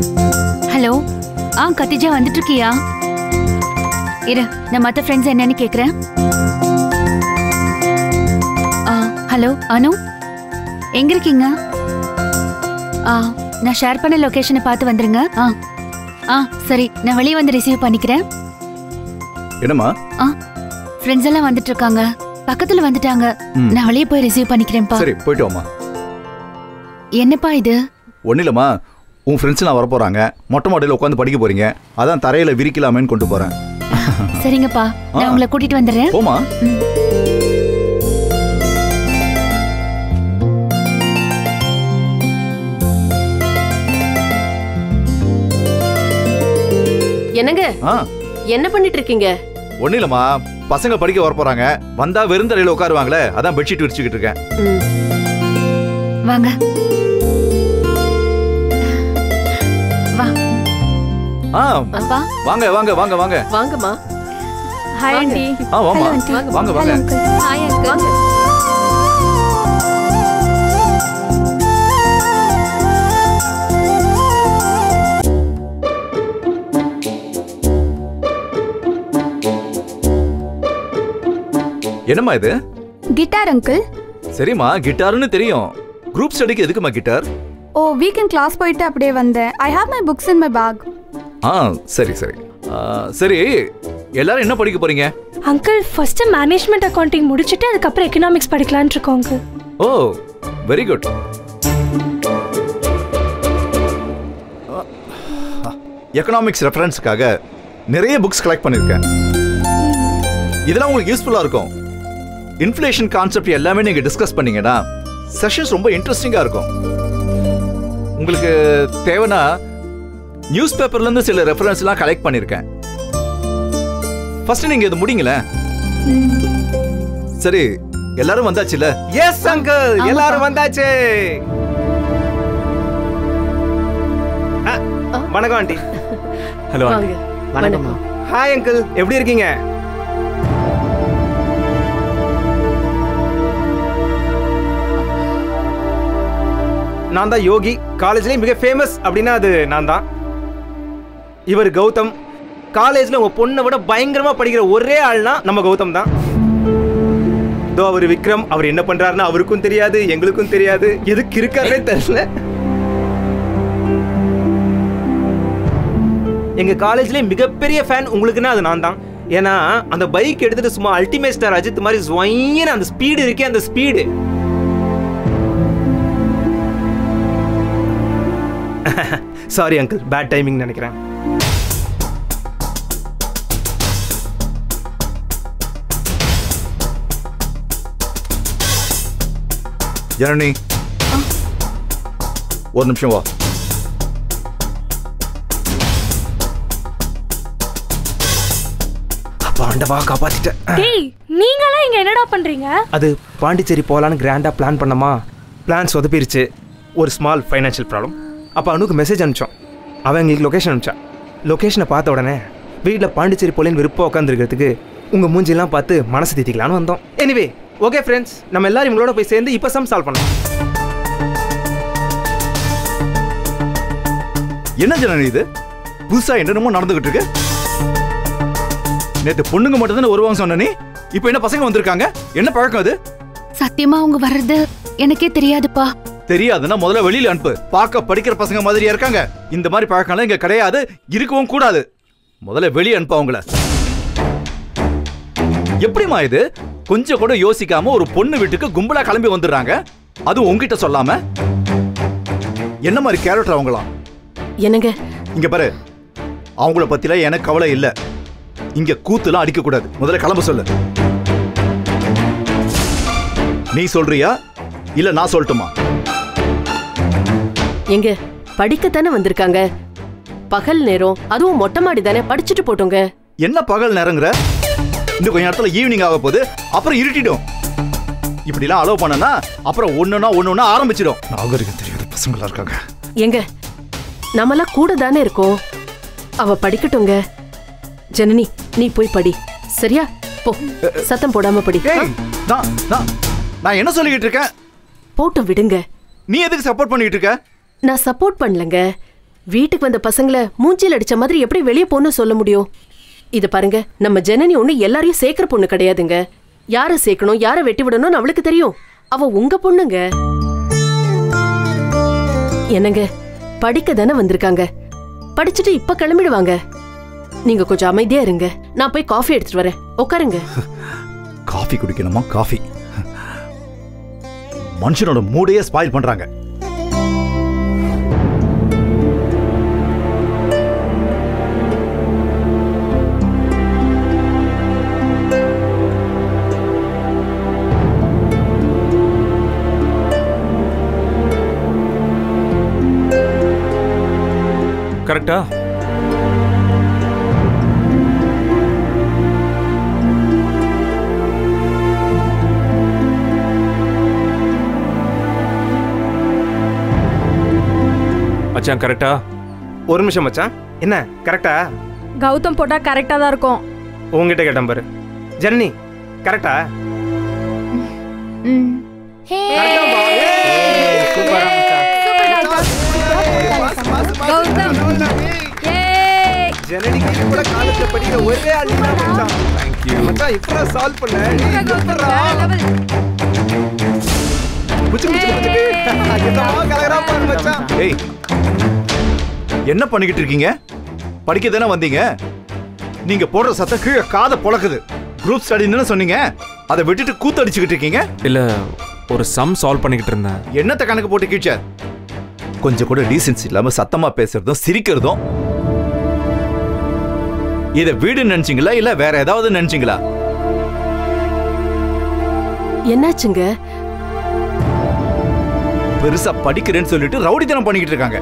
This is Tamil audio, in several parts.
ஹலோ ஆ கத்திஜா வந்துட்டு இருக்கியா இரு நான் மற்ற ஃப்ரெண்ட்ஸ் என்னன்னு கேட்குறேன் ஆ ஹலோ அனு எங்க இருக்கீங்க ஆ நான் ஷேர் பண்ண லொகேஷனை பார்த்து வந்துருங்க ஆ ஆ சரி நான் வெளியே வந்து ரிசீவ் பண்ணிக்கிறேன் என்னம்மா ஆ ஃப்ரெண்ட்ஸ் எல்லாம் வந்துட்டு இருக்காங்க பக்கத்துல வந்துட்டாங்க ம். நான் வெளியே போய் ரிசீவ் பண்ணிக்கிறேன்ப்பா சரி போயிட்டு வாம்மா என்னப்பா இது ஒன்றும் இல்லைம்மா உன் ஃப்ரெண்ட்ஸ்லாம் வர போகிறாங்க மொட்டை மாடியில் உட்காந்து படிக்க போறீங்க அதான் தரையில் விரிக்கலாமேன்னு கொண்டு போகிறேன் சரிங்கப்பா நான் ஆ. உங்களை கூட்டிட்டு வந்துடுறேன் போமா என்னங்க ஆ என்ன பண்ணிட்டு இருக்கீங்க ஒன்றும் இல்லைம்மா பசங்க படிக்க வர போகிறாங்க வந்தால் வெறுந்தரையில் உட்காருவாங்களே அதான் பெட்ஷீட் விரிச்சுக்கிட்டு இருக்கேன் ம், வாங்க வா ஆ அப்பா வாங்க வாங்க வாங்க வாங்க வாங்கம்மா ஹாய் வாங்க. ஆண்டி ஆ வாமா வாங்க, வாங்க வாங்க ஹாய் அங்கிள் வாங்க என்னம்மா இது கிட்டார் அங்கிள் சரிம்மா கிட்டார்னு தெரியும் குரூப் ஸ்டடிக்கு எதுக்குமா கிட்டார் ஓ வீக்கெண்ட் கிளாஸ் போயிட்டு அப்படியே வந்தேன் I have my books in my bag ஆ சரி சரி ஆ, சரி எல்லாரும் என்ன படிக்க போறீங்க அங்கிள் ஃபர்ஸ்ட் மேனேஜ்மெண்ட் அக்கவுண்டிங் முடிச்சிட்டு அதுக்கப்புறம் எக்கனாமிக்ஸ் படிக்கலாம்னு இருக்கோம் uncle oh very good economics ரெஃபரன்ஸ்க்காக நிறைய புக்ஸ் கலெக்ட் பண்ணியிருக்கேன் இதெல்லாம் உங்களுக்கு யூஸ்ஃபுல்லாக இருக்கும் இன்ஃப்ளேஷன் கான்செப்ட் எல்லாமே நீங்கள் டிஸ்கஸ் பண்ணீங்கன்னா செஷன்ஸ் ரொம்ப இன்ட்ரெஸ்டிங்காக இருக்கும் உங்களுக்கு தேவைன்னா நியூஸ் பேப்பர்லேருந்து சில ரெஃபரன்ஸ்லாம் கலெக்ட் பண்ணியிருக்கேன் ஃபர்ஸ்ட் நீங்கள் இது முடிங்களேன் சரி எல்லாரும் வந்தாச்சுல்ல எஸ் அங்கிள் எல்லாரும் வந்தாச்சு ஆ, வணக்கம் ஆண்டி ஹலோ வாங்க வணக்கம்மா ஹாய் அங்கிள் எப்படி இருக்கீங்க நான் தான் யோகி காலேஜ்லயே மிக ஃபேமஸ் அப்படின்னா அது நான் தான் இவர் கௌதம் காலேஜ்ல உங்க பொண்ணை விட பயங்கரமா படிக்கிற ஒரே ஆள்னா நம்ம கௌதம் தான் இதோ அவர் விக்ரம் அவர் என்ன பண்றாருன்னு அவருக்கும் தெரியாது எங்களுக்கும் தெரியாது எதுக்கு இருக்காருன்னே தெரியல எங்க காலேஜ்ல மிகப்பெரிய ஃபேன் உங்களுக்குன்னா அது நான் தான் ஏன்னா அந்த பைக் எடுத்துட்டு சும்மா அல்டிமேட் ஸ்டார் அஜித் மாதிரி ஸ்வைன்னு அந்த ஸ்பீடு இருக்கே அந்த speed sorry uncle bad timing நினைக்கிறேன் ஜனனி ஒரு நிமிஷம் வா அப்பா ஆண்டவா காப்பாத்திட்டேன் டேய் நீங்களாம் இங்க என்னடா பண்றீங்க அது பாண்டிச்சேரி போகலான்னு கிராண்டாக பிளான் பண்ணமா பிளான் சொதப்பிருச்சு ஒரு ஸ்மால் ஃபைனான்ஷியல் ப்ராப்ளம் அப்போ அனுக்கு மெசேஜ் அனுப்பிச்சோம் அவன் எங்களுக்கு லொக்கேஷன் அனுப்பிச்சான் லொக்கேஷனை பார்த்த உடனே வீட்டில் பாண்டிச்சேரி போலேன்னு விருப்பம் உட்காந்துருக்கிறதுக்கு உங்கள் மூஞ்சிலாம் பார்த்து மனசு தீத்திக்கலான்னு வந்தோம் எனிவே ஓகே ஃப்ரெண்ட்ஸ் நம்ம எல்லாரும் இவங்களோட போய் சேர்ந்து இப்போ சம் சால்வ் பண்ணோம் என்ன ஜனனி இது புதுசா என்னென்னமோ நடந்துகிட்டு இருக்கு நேத்து பொண்ணுங்க மட்டும் தானே வருவாங்க சொன்ன நீ இப்போ என்ன பசங்க வந்திருக்காங்க என்ன பழக்கம் அது சத்தியமா அவங்க வர்றது எனக்கே தெரியாதுப்பா தெரியாதுன்னா முதல்ல வெளியில அனுப்பு பார்க்க படிக்கிற பசங்க மாதிரியா இருக்காங்க இந்த மாதிரி பழக்கம்லாம் இங்க கிடையாது இருக்கவும் கூடாது முதல்ல வெளியே அனுப்பு அவங்கள எப்படிம்மா இது கொஞ்சம் கூட யோசிக்காம ஒரு பொண்ணு வீட்டுக்கு கும்பலா கிளம்பி வந்துடுறாங்க அதுவும் உங்ககிட்ட சொல்லாம என்ன மாதிரி கேரக்டர் அவங்களாம் என்னங்க இங்க பாரு அவங்கள பத்திலாம் எனக்கு கவலை இல்ல இங்க கூத்துலாம் அடிக்க கூடாது முதல்ல கிளம்ப சொல்லு நீ சொல்றியா இல்ல நான் சொல்லட்டுமா எங்க படிக்கத்தானே வந்திருக்காங்க பகல் நேரம் அதுவும் மொட்டை மாடி தானே படிச்சுட்டு போட்டோங்க என்ன பகல் நேரங்கிற இன்னும் கொஞ்ச நேரத்துல ஈவினிங் ஆக போகுது அப்புறம் இருட்டிடும் இப்படிலாம் அலோவ் பண்ணனா அப்புறம் ஒண்ணுனா ஒண்ணுனா ஆரம்பிச்சிடும் நாகரிகம் தெரியாத பசங்களா இருக்காங்க எங்க நம்மளாம் கூட தானே இருக்கோம் அவ படிக்கட்டுங்க ஜனனி நீ போய் படி சரியா போ சத்தம் போடாம படி ஏய் நான் நான் நான் என்ன சொல்லிக்கிட்டு இருக்கேன் போட்டு விடுங்க நீ எதுக்கு சப்போர்ட் பண்ணிட்டு இருக்க நான் சப்போர்ட் பண்ணலங்க வீட்டுக்கு வந்த பசங்களை மூஞ்சில் அடிச்ச மாதிரி எப்படி வெளியே போன்னு சொல்ல முடியும் இது பாருங்க நம்ம ஜனனி ஒண்ணு எல்லாரையும் சேர்க்கிற பொண்ணு கிடையாதுங்க யாரை சேர்க்கணும் யாரை வெட்டி விடணும்னு அவளுக்கு தெரியும் அவ உங்க பொண்ணுங்க என்னங்க படிக்க தானே வந்திருக்காங்க படிச்சுட்டு இப்ப கிளம்பிடுவாங்க நீங்க கொஞ்சம் அமைதியா இருங்க நான் போய் காஃபி எடுத்துட்டு வரேன் உட்காருங்க காஃபி குடிக்கணுமா காஃபி மனுஷனோட மூடையே ஸ்பாயில் பண்றாங்க கரெக்டா மச்சான் கரெக்டா ஒரு நிமிஷம் மச்சான் என்ன கரெக்டா கௌதம் போட்டா கரெக்டா தான் இருக்கும் உங்ககிட்ட கேட்டேன் பாரு ஜனனி கரெக்டா ம் கௌதம் ஏய் ஜனனி கூட காலேஜ்ல படிக்கிற ஒரே ஆள் தான் மச்சான் தேங்க் யூ மச்சான் இப்பதான் சால்வ் பண்ணேன் கௌதம் வேற level. புச்சு புச்சு புச்சு என்னமா கலகரா பாரு மச்சான் ஏய் என்ன பண்ணிக்கிட்டு இருக்கீங்க படிக்க தானே வந்தீங்க நீங்க போடுற சத்தம் கீழே காதை பொளக்குது குரூப் ஸ்டடின்னு சொன்னீங்க அதை விட்டுட்டு கூத்தடிச்சுக்கிட்டு இருக்கீங்க இல்ல ஒரு சம் சால்வ் பண்ணிக்கிட்டு இருந்தேன் என்னத்த கணக்கு போட்டு கீழ்ச்சார் கொஞ்சம் கூட டீசென்சி இல்லாம சத்தமா பேசுறதும் சிரிக்கிறதும் இத வீடு நினைச்சீங்களா இல்ல வேற ஏதாவது நினைச்சீங்களா என்னாச்சுங்க பெருசா படிக்கிறேன்னு சொல்லிட்டு ரவுடித்தனம் பண்ணிக்கிட்டு இருக்காங்க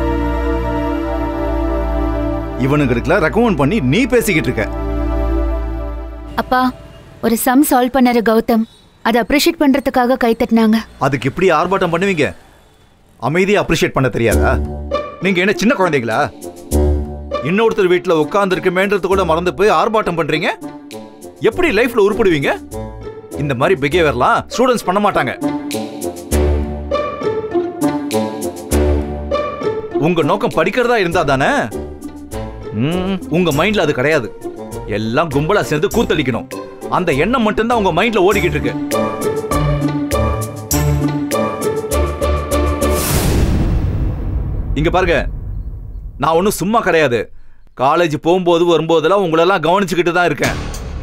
இவனுங்களுக்குலாம் ரெக்கமெண்ட் பண்ணி நீ பேசிக்கிட்டு இருக்க அப்பா ஒரு சம் சால்வ் பண்ணாரு கௌதம் அதை அப்ரிஷியேட் பண்றதுக்காக கை தட்டினாங்க அதுக்கு இப்படி ஆர்ப்பாட்டம் பண்ணுவீங்க அமைதியா அப்ரிஷியேட் பண்ண தெரியாதா நீங்க என்ன சின்ன குழந்தைங்களா இன்னொருத்தர் வீட்டுல உட்கார்ந்து இருக்குமேன்றது கூட மறந்து போய் ஆர்ப்பாட்டம் பண்றீங்க எப்படி லைஃப்ல உருப்படுவீங்க இந்த மாதிரி பிஹேவியர்லாம் ஸ்டூடெண்ட்ஸ் பண்ண மாட்டாங்க உங்க நோக்கம் படிக்கிறதா இருந்தா தானே ம், உங்க மைண்ட்ல அது கிடையாது எல்லாம் கும்பலா சேர்ந்து கூத்தடிக்கணும் அந்த எண்ணம் மட்டும்தான் உங்க மைண்ட்ல ஓடிக்கிட்டு இருக்கு இங்க பாருங்க நான் ஒன்றும் சும்மா கிடையாது காலேஜ் போகும்போது வரும்போதெல்லாம் உங்களெல்லாம் கவனிச்சுக்கிட்டு தான் இருக்கேன்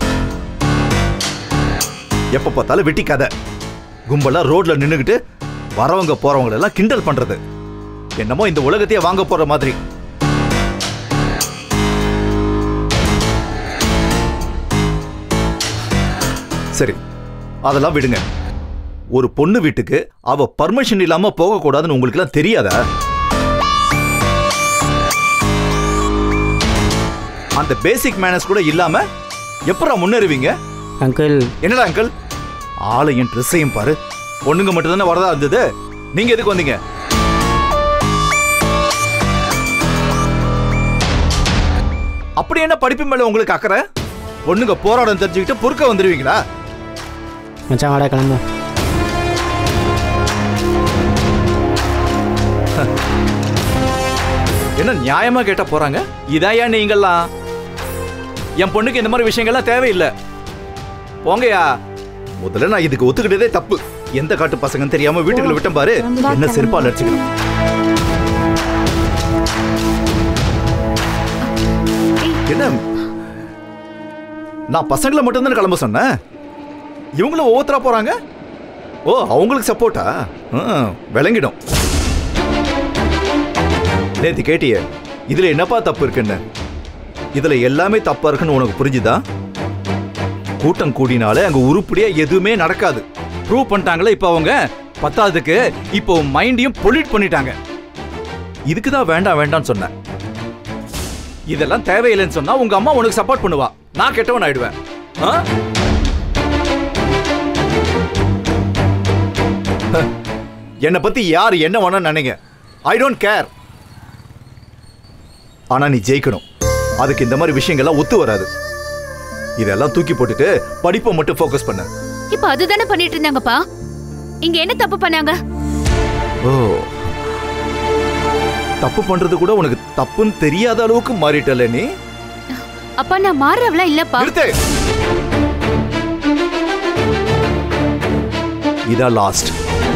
எப்ப பார்த்தாலும் வெட்டி கதை கும்பலா ரோட்ல நின்னுக்கிட்டு வரவங்க போறவங்க எல்லாம் கிண்டல் பண்றது என்னமோ இந்த உலகத்தையே வாங்க போற மாதிரி சரி அதெல்லாம் விடுங்க ஒரு பொண்ணு வீட்டுக்கு அவ பர்மிஷன் இல்லாம போக கூடாதுன்னு உங்களுக்கு எல்லாம் தெரியாதா அந்த பேசிக் மேனர்ஸ் கூட இல்லாம எப்படா முன்னேறுவீங்க அங்கிள் என்னடா அங்கிள் ஆளையும் ட்ரெஸ்ஸையும் பாரு பொண்ணுங்க மட்டும் தானே வரதா இருந்தது நீங்க எதுக்கு வந்தீங்க அப்படி என்ன படிப்பு மேல உங்களுக்கு அக்கறை பொண்ணுங்க போராடம் தெரிஞ்சுக்கிட்டு பொறுக்க வந்துருவீங்களா மச்சான் வாடா கிளம்பும் என்ன நியாயமா கேட்டா போறாங்க இதாயா நீங்கெல்லாம் என் பொண்ணுக்கு இந்த மாதிரி விஷயங்கள்லாம் தேவையில்லை போங்கயா முதல்ல நான் இதுக்கு ஒத்துக்கிட்டதே தப்பு எந்த காட்டு பசங்கன்னு தெரியாம வீட்டுக்குள்ள விட்டேன் பாரு என்ன செருப்பால் அடிச்சுக்கணும் என்ன நான் பசங்களை மட்டும்தான் கிளம்ப சொன்னேன் இவங்களும் ஒவ்வொருத்தரா போறாங்க ஓ அவங்களுக்கு சப்போர்ட்டா விளங்கிடும் நேத்து கேட்டியே இதுல என்னப்பா தப்பு இருக்குன்னு இதுல எல்லாமே தப்பா இருக்குன்னு உனக்கு புரிஞ்சுதா கூட்டம் கூடினாலே அங்க உருப்படியா எதுவுமே நடக்காது ப்ரூவ் பண்ணிட்டாங்களே இப்போ அவங்க பத்தாவதுக்கு இப்போ மைண்டையும் பொல்யூட் பண்ணிட்டாங்க இதுக்கு தான் வேண்டாம் வேண்டாம்னு சொன்னேன் இதெல்லாம் தேவையில்லைன்னு சொன்னா உங்க அம்மா உனக்கு சப்போர்ட் பண்ணுவா நான் கெட்டவன் ஆயிடுவேன் ஆ? என்னை பத்தி யார் என்ன வேணா நினைங்க ஐ டோன்ட் கேர் ஆனா நீ ஜெயிக்கணும் அதுக்கு இந்த மாதிரி விஷயங்கள்லாம் ஒத்து வராது இதெல்லாம் தூக்கி போட்டுட்டு படிப்பை மட்டும் ஃபோக்கஸ் பண்ண இப்ப அதுதானே பண்ணிட்டு இருந்தாங்கப்பா இங்க என்ன தப்பு பண்ணாங்க ஓ தப்பு பண்றது கூட உனக்கு தப்புன்னு தெரியாத அளவுக்கு மாறிட்டல நீ அப்பா நான் மாறுறவளா இல்லப்பா நிறுத்து இதா லாஸ்ட்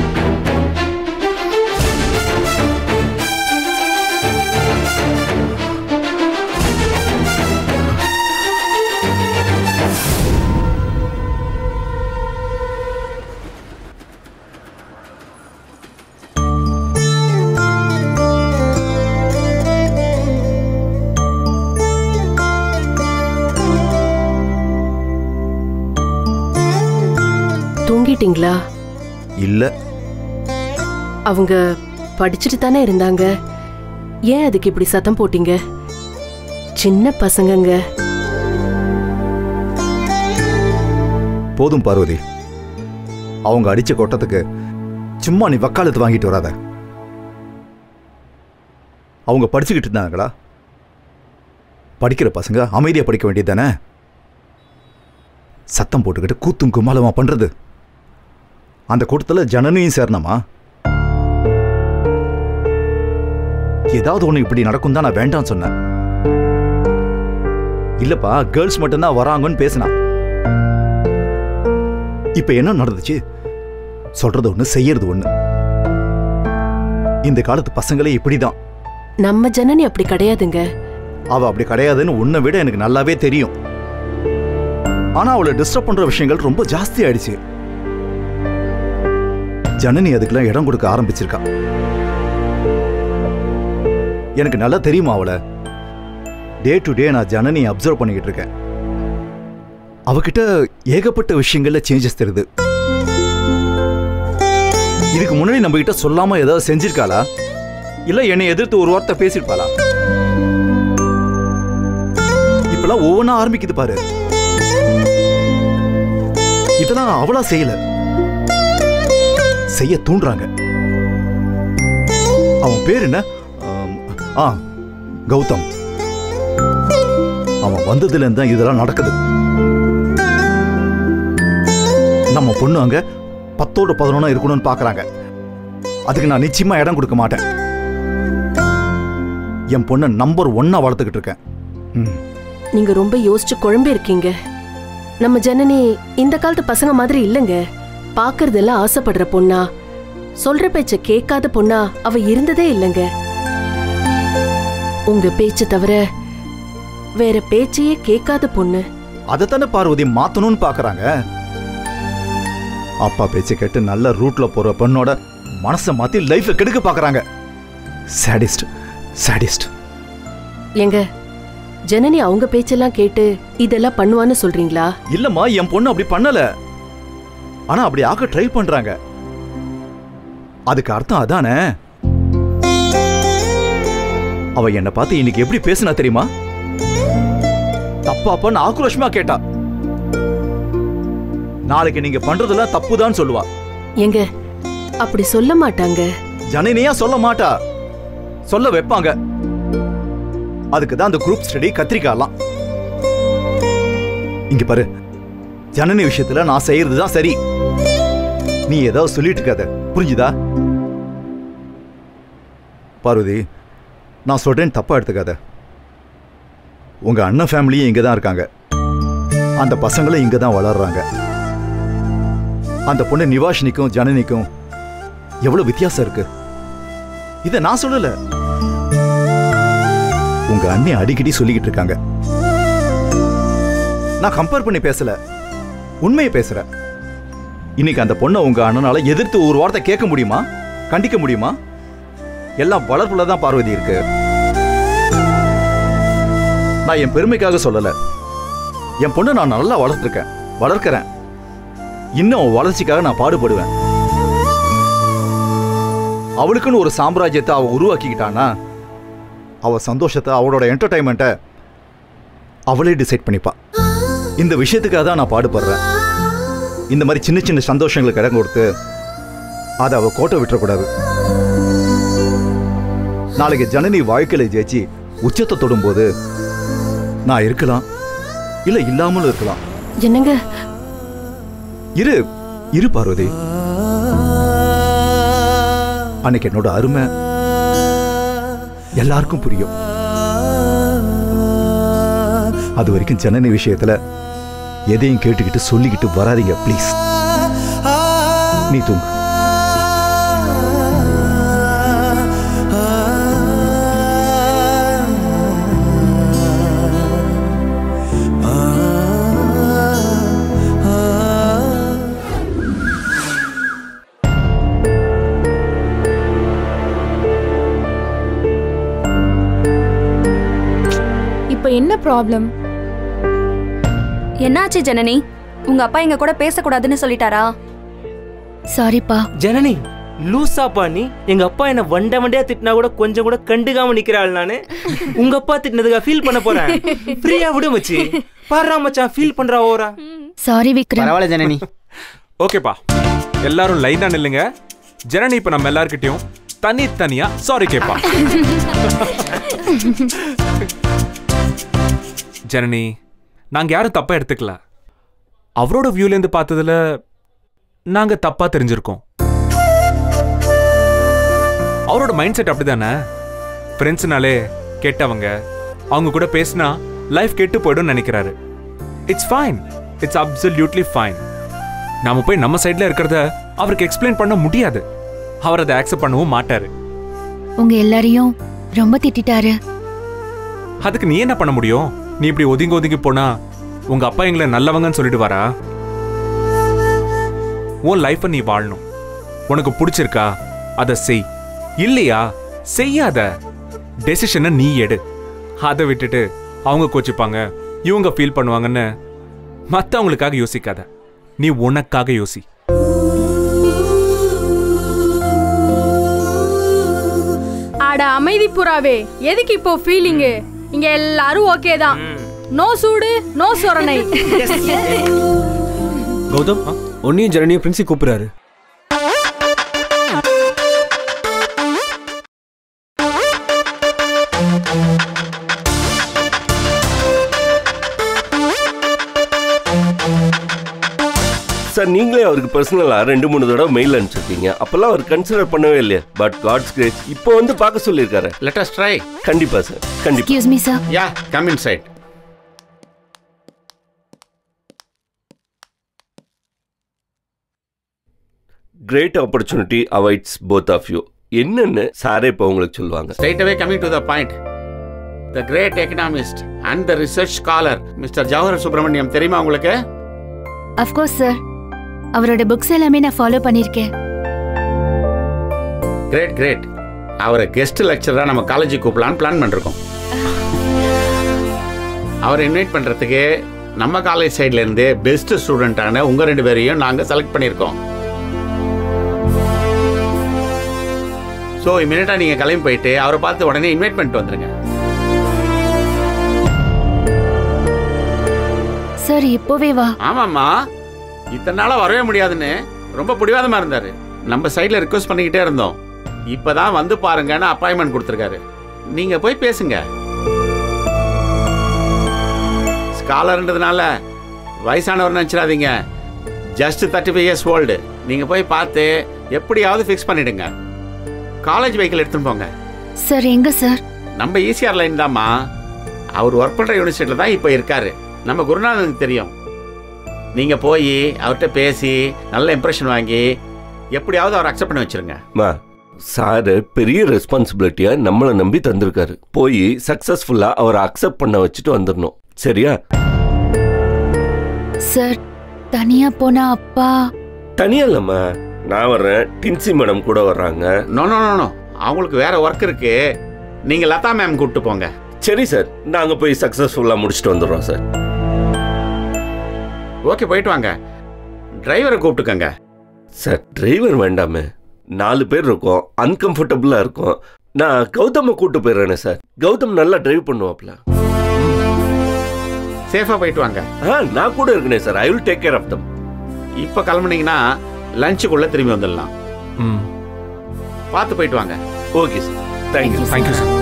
தூங்கிட்டீங்களா இல்ல அவங்க படிச்சுட்டு தானே இருந்தாங்க ஏன் அதுக்கு இப்படி சத்தம் போட்டீங்க சின்ன பசங்கங்க போதும் பார்வதி அவங்க அடிச்ச கொட்டத்துக்கு சும்மா நீ வக்காலத்து வாங்கிட்டு வராத அவங்க படிச்சுக்கிட்டு இருந்தாங்களா படிக்கிற பசங்க அமைதியா படிக்க வேண்டியது தானே சத்தம் போட்டுக்கிட்டு கூத்தும் கும்மாலமா பண்றது அந்த கூட்டத்துல ஜனனியும் சேரணுமா ஏதாவது ஒண்ணு இப்படி நடக்கும் தான் நான் வேண்டாம் சொன்னேன் இல்லப்பா கேர்ள்ஸ் மட்டும்தான் வராங்கன்னு பேசினான் இப்ப என்ன நடந்துச்சு சொல்றது ஒண்ணு செய்யறது ஒண்ணு இந்த காலத்து பசங்களே இப்படிதான் நம்ம ஜனனி அப்படி கிடையாதுங்க அவ அப்படி கிடையாதுன்னு உன்னை விட எனக்கு நல்லாவே தெரியும் ஆனா அவளை டிஸ்டர்ப் பண்ற விஷயங்கள் ரொம்ப ஜாஸ்தி ஆயிடுச்சு ஜனனி அதுக்கெல்லாம் இடம் கொடுக்க ஆரம்பிச்சிருக்கா எனக்கு நல்லா தெரியுமா அவளை டே டு டே நான் ஜனனி அப்சர்வ் பண்ணிக்கிட்டு இருக்கேன் அவகிட்ட ஏகப்பட்ட விஷயங்கள்ல சேஞ்சஸ் தெரியுது இதுக்கு முன்னாடி நம்ம கிட்ட சொல்லாம ஏதாவது செஞ்சிருக்காளா இல்ல என்னை எதிர்த்து ஒரு வார்த்தை பேசிருப்பாளா இப்பெல்லாம் ஒவ்வொன்றா ஆரம்பிக்குது பாரு இதெல்லாம் அவளா செய்யல செய்ய தூண்டுறாங்க அவன் பேர் என்ன ஆம், ஆ கௌதம் அவன் வந்ததுல இருந்து தான் இதெல்லாம் நடக்குது நம்ம பொண்ணு அங்க பத்தோட பதினொன்னா இருக்கணும்னு பாக்குறாங்க அதுக்கு நான் நிச்சயமா இடம் கொடுக்க மாட்டேன் என் பொண்ணை நம்பர் ஒன்னா வளர்த்துக்கிட்டு இருக்கேன் ம். நீங்க ரொம்ப யோசிச்சு குழம்பி இருக்கீங்க நம்ம ஜனனி இந்த காலத்து பசங்க மாதிரி இல்லைங்க பாக்குறதெல்லாம் ஆசைப்படுற பொண்ணா சொல்ற பேச்ச கேட்காத பொண்ணா அவ இருந்ததே இல்லைங்க உங்க பேச்ச தவிர வேற பேச்சையே கேட்காத பொண்ணு அதைத்தானே பார்வதி மாத்தணும்னு பாக்குறாங்க அப்பா பேச்சு கேட்டு நல்ல ரூட்ல போற பெண்ணோட மனசை மாத்தி லைஃப கெடுக்க பாக்குறாங்க சாடிஸ்ட் சாடிஸ்ட் ஏங்க ஜனனி அவங்க பேச்செல்லாம் கேட்டு இதெல்லாம் பண்ணுவான்னு சொல்றீங்களா இல்லம்மா என் பொண்ணு அப்படி பண்ணல ஆனா அப்படி ஆக்க ட்ரை பண்றாங்க அதுக்கு அர்த்தம் அதானே அவ என்ன பார்த்து இன்னைக்கு எப்படி பேசினா தெரியுமா தப்பாப்பான்னு ஆக்ரோஷமா கேட்டா நாளைக்கு நீங்க பண்றதெல்லாம் தப்புதான் சொல்லுவா ஏங்க அப்படி சொல்ல மாட்டாங்க ஜனனியா சொல்ல மாட்டா சொல்ல வைப்பாங்க அதுக்கு தான் அந்த குரூப் ஸ்டடி கத்திரிக்காலாம் இங்க பாரு ஜனனி விஷயத்துல நான் செய்யறது தான் சரி நீ ஏதாவது சொல்லிட்டு இருக்காத புரிஞ்சுதா பார்வதி நான் சொல்றேன் தப்பா எடுத்துக்காத உங்க அண்ணன் ஃபேமிலியும் இங்க தான் இருக்காங்க அந்த பசங்களும் இங்க தான் வளர்றாங்க அந்த பொண்ணு நிவாஷினிக்கும் ஜனனிக்கும் எவ்வளவு வித்தியாசம் இருக்கு இத நான் சொல்லல உங்க அண்ணி அடிக்கடி சொல்லிக்கிட்டு இருக்காங்க நான் கம்பேர் பண்ணி பேசல உண்மையை பேசுறேன் இன்னைக்கு அந்த பொண்ணை உங்க அண்ணனால எதிர்த்து ஒரு வார்த்தை கேட்க முடியுமா கண்டிக்க முடியுமா எல்லாம் வளர்ப்புல தான் பார்வதி இருக்கு நான் என் பெருமைக்காக சொல்லல என் பொண்ணை நான் நல்லா வளர்த்துருக்கேன் வளர்க்கிறேன் இன்னும் அவன் வளர்ச்சிக்காக நான் பாடுபடுவேன் அவளுக்குன்னு ஒரு சாம்ராஜ்யத்தை அவ உருவாக்கிக்கிட்டானா அவ சந்தோஷத்தை அவளோட என்டர்டைன்மெண்ட்டை அவளே டிசைட் பண்ணிப்பா இந்த விஷயத்துக்காக தான் நான் பாடுபடுறேன் இந்த மாதிரி சின்ன சின்ன சந்தோஷங்களுக்கு இடம் கொடுத்து அதை அவ கோட்டை விட்டுறக்கூடாது நாளைக்கு ஜனனி வாழ்க்கையில ஜெயிச்சு உச்சத்தை தொடும்போது நான் இருக்கலாம் இல்ல இல்லாமலும் இருக்கலாம் என்னங்க இரு இரு பார்வதி அன்னைக்கு என்னோட அருமை எல்லாருக்கும் புரியும் அது வரைக்கும் ஜனனி விஷயத்துல எதையும் கேட்டுக்கிட்டு சொல்லிக்கிட்டு வராதீங்க ப்ளீஸ் நீ தூங்கு இப்போ என்ன ப்ராப்ளம் என்னாச்சு ஜனனி உங்க அப்பா எங்க கூட பேசக்கூடாதுன்னு சொல்லிட்டாரா சாரிப்பா ஜனனி லூசாப்பா நீ எங்க அப்பா என்ன வண்ட வண்டையா திட்டினா கூட கொஞ்சம் கூட கண்டுக்காம நிக்கிறாள் நானு உங்க அப்பா திட்டினதுக்கா ஃபீல் பண்ண போறேன் ஃப்ரீயா விடு மச்சி பாரு மச்சான் ஃபீல் பண்றா ஓரா சாரி விக்ரம் பரவாயில்ல ஜனனி ஓகேப்பா எல்லாரும் லைனா நில்லுங்க ஜனனி இப்ப நம்ம எல்லார்கிட்டயும் தனி தனியா சாரி கேப்பா ஜனனி நாங்க யாரும் தப்பா எடுத்துக்கல அவரோட வியூல இருந்து பார்த்ததுல நாங்க தப்பா தெரிஞ்சிருக்கோம் அவரோட மைண்ட் செட் அப்படிதானே ஃப்ரெண்ட்ஸ்னாலே கெட்டவங்க அவங்க கூட பேசினா லைஃப் கெட்டு போயிடும்னு நினைக்கிறாரு it's fine it's absolutely fine நாம போய் நம்ம சைடுல இருக்கிறத அவருக்கு எக்ஸ்பிளைன் பண்ண முடியாது அவர் அதை அக்செப்ட் பண்ணவும் மாட்டாரு உங்க எல்லாரையும் ரொம்ப திட்டிட்டாரு அதுக்கு நீ என்ன பண்ண முடியும் நீ இப்படி ஒதுங்கி ஒதுங்கி போனா உங்க அப்பா எங்களை நல்லவங்கன்னு சொல்லிட்டு வரா உன் லைஃப்பை நீ வாழணும் உனக்கு பிடிச்சிருக்கா அதை செய் இல்லையா செய்யாத டெசிஷனை நீ எடு அதை விட்டுட்டு அவங்க கோச்சிப்பாங்க இவங்க ஃபீல் பண்ணுவாங்கன்னு மற்றவங்களுக்காக யோசிக்காத நீ உனக்காக யோசி அட அமைதி புறாவே எதுக்கு இப்போ ஃபீலிங்கு இங்க எல்லாரும் ஓகே தான் நோ சூடு நோ சொரணை கௌதம் உன்னையும் ஜனனியும் பிரின்சி கூப்பிடுறாரு சார் நீங்களே அவருக்கு பர்சனலாக ரெண்டு மூணு தடவை மெயில் அனுப்பிச்சிருக்கீங்க அப்பெல்லாம் அவர் கன்சிடர் பண்ணவே இல்லையா பட் காட்ஸ் கிரேஸ் இப்போ வந்து பார்க்க சொல்லியிருக்காரு லெட் அஸ் ட்ரை கண்டிப்பா சார் கண்டிப்பா excuse me sir ya come inside great opportunity awaits both of you என்னன்னு சாரே இப்போ உங்களுக்கு சொல்லுவாங்க straight away coming to the point the great economist and the research scholar mister Jawahar Subramaniam தெரியுமா உங்களுக்கு அஃப்கோர்ஸ் சார் அவரோட புக்ஸ் எல்லாமே நான் ஃபாலோ பண்ணியிருக்கேன் கிரேட் கிரேட் அவரை கெஸ்ட் லெக்சராக நம்ம காலேஜுக்கு கூப்பிடலான்னு பிளான் பண்ணிருக்கோம் அவரை இன்வைட் பண்ணுறதுக்கு நம்ம காலேஜ் சைட்லேருந்து பெஸ்ட் ஸ்டூடெண்ட்டான உங்கள் ரெண்டு பேரையும் நாங்கள் செலக்ட் பண்ணியிருக்கோம் ஸோ இமீடியட்டாக நீங்கள் கிளம்பி போயிட்டு அவரை பார்த்து உடனே இன்வைட் பண்ணிட்டு வந்துருங்க சார் இப்போவே வா ஆமாம்மா இத்தனை நாளாக வரவே முடியாதுன்னு ரொம்ப பிடிவாதமாக இருந்தார் நம்ம சைடில் ரிக்வஸ்ட் பண்ணிக்கிட்டே இருந்தோம் இப்போ தான் வந்து பாருங்கன்னு அப்பாயின்மெண்ட் கொடுத்துருக்காரு நீங்கள் போய் பேசுங்க ஸ்காலர்ன்றதுனால வயசானவர் நினச்சிடாதீங்க just thirty five years old நீங்கள் போய் பார்த்து எப்படியாவது ஃபிக்ஸ் பண்ணிடுங்க காலேஜ் வெஹிக்கிள் எடுத்துன்னு போங்க சார் எங்க சார் நம்ம ஈசிஆர் லைன் தாம்மா அவர் ஒர்க் பண்ணுற யூனிவர்சிட்டியில் தான் இப்போ இருக்காரு நம்ம குருநாதனுக்கு தெரியும் நீங்கள் போய் அவர்கிட்ட பேசி நல்ல இம்ப்ரெஷன் வாங்கி எப்படியாவது அவர் அக்செப்ட் பண்ணி வச்சிருங்க மா சாரு பெரிய ரெஸ்பான்சிபிலிட்டியா நம்மளை நம்பி தந்திருக்காரு போய் சக்சஸ்ஃபுல்லா அவரை அக்செப்ட் பண்ண வச்சுட்டு வந்துடணும் சரியா சார் தனியா போனா அப்பா தனியா இல்லம்மா நான் வர்றேன் டின்சி மேடம் கூட வர்றாங்க நோ நோ நோ நோ அவங்களுக்கு வேற ஒர்க் இருக்கு நீங்க லதா மேம் கூப்பிட்டு போங்க சரி சார் நாங்க போய் சக்சஸ்ஃபுல்லா முடிச்சுட்டு வந்துடுறோம் சார் ஓகே போயிட்டு வாங்க டிரைவரை கூப்பிட்டுக்கங்க சார் டிரைவர் வேண்டாமே நாலு பேர் இருக்கோம் அன்கம்ஃபர்டபுளா இருக்கும் நான் கௌதம கூட்டு போயிடுறேனே சார் கௌதம் நல்லா டிரைவ் பண்ணுவாப்ல சேஃபா போயிட்டு வாங்க ஆ நான் கூட இருக்கனே sir I will take care of them இப்போ கிளம்புனீங்கன்னா லஞ்சுக்குள்ள திரும்பி வந்துடலாம் ம் பார்த்து போயிட்டு வாங்க okay sir thank you thank you sir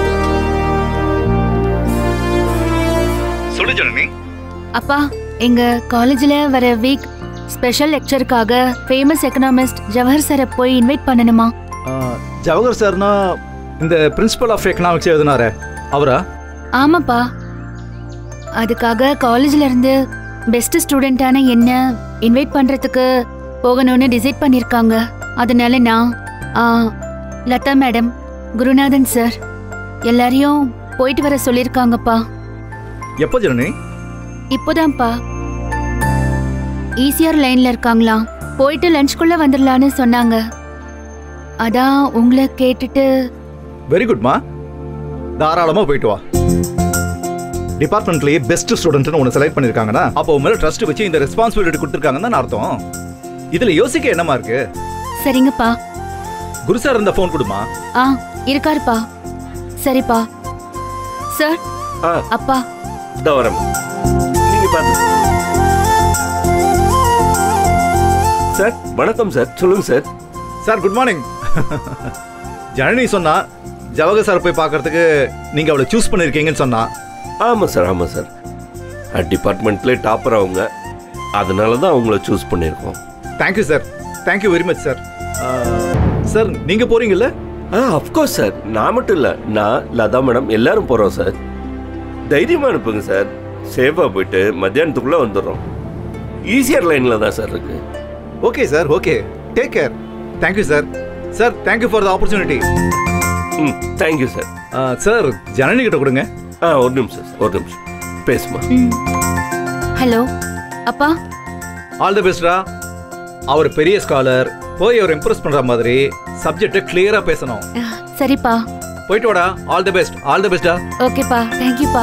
சொல்லு ஜனனி அப்பா எங்க காலேஜ்ல வர வீக் ஸ்பெஷல் லெக்சருக்காக ஃபேமஸ் எக்கனாமிஸ்ட் ஜவஹர் சாரை போய் இன்வைட் பண்ணணுமா ஜவஹர் சார்னா இந்த பிரின்சிபல் ஆஃப் எக்கனாமிக்ஸ் எழுதினாரே அவரா ஆமாப்பா அதுக்காக காலேஜ்ல இருந்து பெஸ்ட் ஸ்டூடெண்டான என்ன இன்வைட் பண்றதுக்கு போகணும்னு டிசைட் பண்ணிருக்காங்க அதனால நான் ஆ, லதா மேடம் குருநாதன் சார் எல்லாரையும் போயிட்டு வர சொல்லியிருக்காங்கப்பா எப்போ ஜனனி இப்போதான்ப்பா ஈசிஆர் லைன்ல இருக்காங்களாம் போயிட்டு லஞ்ச்குள்ள வந்துடலான்னு சொன்னாங்க அதான் உங்களை கேட்டுட்டு வெரி குட்மா தாராளமாக போயிட்டு வா டிபார்ட்மெண்ட்லேயே பெஸ்ட் ஸ்டூடெண்ட்னு ஒன்று செலக்ட் பண்ணியிருக்காங்கன்னா அப்போ உன் மேலே ட்ரஸ்ட் வச்சு இந்த ரெஸ்பான்சிபிலிட்டி கொடுத்துருக்காங்கன்னு தான் அர்த்தம் இதில் யோசிக்க என்னமா இருக்கு சரிங்கப்பா குரு சார் இருந்த ஃபோன் கொடுமா ஆ இருக்காருப்பா சரிப்பா சார் ஆ அப்பா இந்த வரேன் நீங்க பார்த்து சார் வணக்கம் சார் சொல்லுங்க sir sir good morning Janani சொன்னா ஜவஹர் சார் போய் பார்க்கறதுக்கு நீங்கள் அவளை சூஸ் பண்ணியிருக்கீங்கன்னு சொன்னா ஆமாம் சார் ஆமாம் சார் டிபார்ட்மெண்ட்லேயே டாப்பர் அவங்க அதனால தான் அவங்கள சூஸ் பண்ணியிருக்கோம் thank you sir thank you very much sir sir நீங்கள் போறீங்கல்ல ஆ அஃப்கோர்ஸ் சார் நான் மட்டும் இல்லை நான் லதா மேடம் எல்லாரும் போகிறோம் சார் தைரியமாக அனுப்புங்க சார் சேஃபாக போயிட்டு மத்தியானத்துக்குள்ளே வந்துடுறோம் ஈஸியர் லைனில் தான் சார் இருக்கு okay sir okay take care thank you sir sir thank you for the opportunity ம் தேங்க்யூ சார் சார் ஜனனி கிட்ட கொடுங்க ஆ ஒரு நிமிஷம் சார் ஒரு நிமிஷம் பேசுமா ஹலோ அப்பா ஆல் தி பெஸ்டா அவர் பெரிய ஸ்காலர் போய் அவர் இம்ப்ரெஸ் பண்ற மாதிரி சப்ஜெக்டை கிளியரா பேசணும் சரிப்பா போயிட்டு வாடா all the best all the பெஸ்டா ஓகேப்பா தேங்க்யூப்பா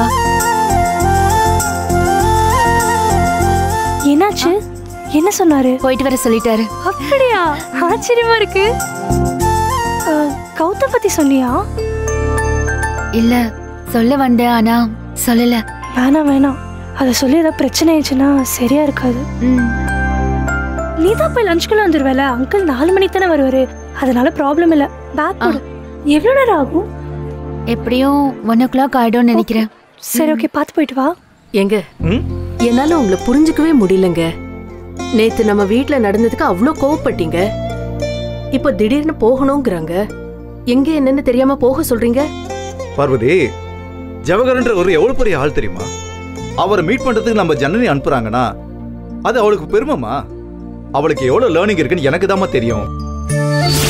என்னாச்சு என்ன சொன்னாரு போயிட்டு வர சொல்லிட்டாரு அப்படியா ஆச்சரியமா இருக்கு அஹ், கௌதம் பத்தி சொன்னியா இல்ல சொல்ல வந்தேன் ஆனா சொல்லல வேணாம் வேணாம் அதை சொல்லி ஏதாவது பிரச்சனை ஆயிடுச்சுன்னா சரியா இருக்காது நீ தான் போய் லஞ்சுக்குள்ள வந்துருவல அங்கிள் நாலு மணிக்கு தானே வருவாரு அதனால ப்ராப்ளம் இல்ல பேக் போடு எவ்வளோ நேரம் ஆகும் எப்படியும் ஒன் ஓ கிளாக் ஆயிடும்னு நினைக்கிறேன் சரி ஓகே பார்த்து போயிட்டு வா எங்க என்னால உங்களை புரிஞ்சுக்கவே முடியலங்க நேத்து நம்ம வீட்ல நடந்ததுக்கு அவ்வளோ கோவப்பட்டீங்க இப்போ திடீர்னு போகணுங்கிறாங்க எங்க என்னன்னு தெரியாம போக சொல்றீங்க பார்வதி ஜவஹர்ன்ற ஒரு எவ்வளவு பெரிய ஆள் தெரியுமா அவரை மீட் பண்றதுக்கு நம்ம ஜனனி அனுப்புறாங்கன்னா அது அவளுக்கு பெருமைமா அவளுக்கு எவ்வளவு லேர்னிங் இருக்குன்னு எனக்கு தெரியும்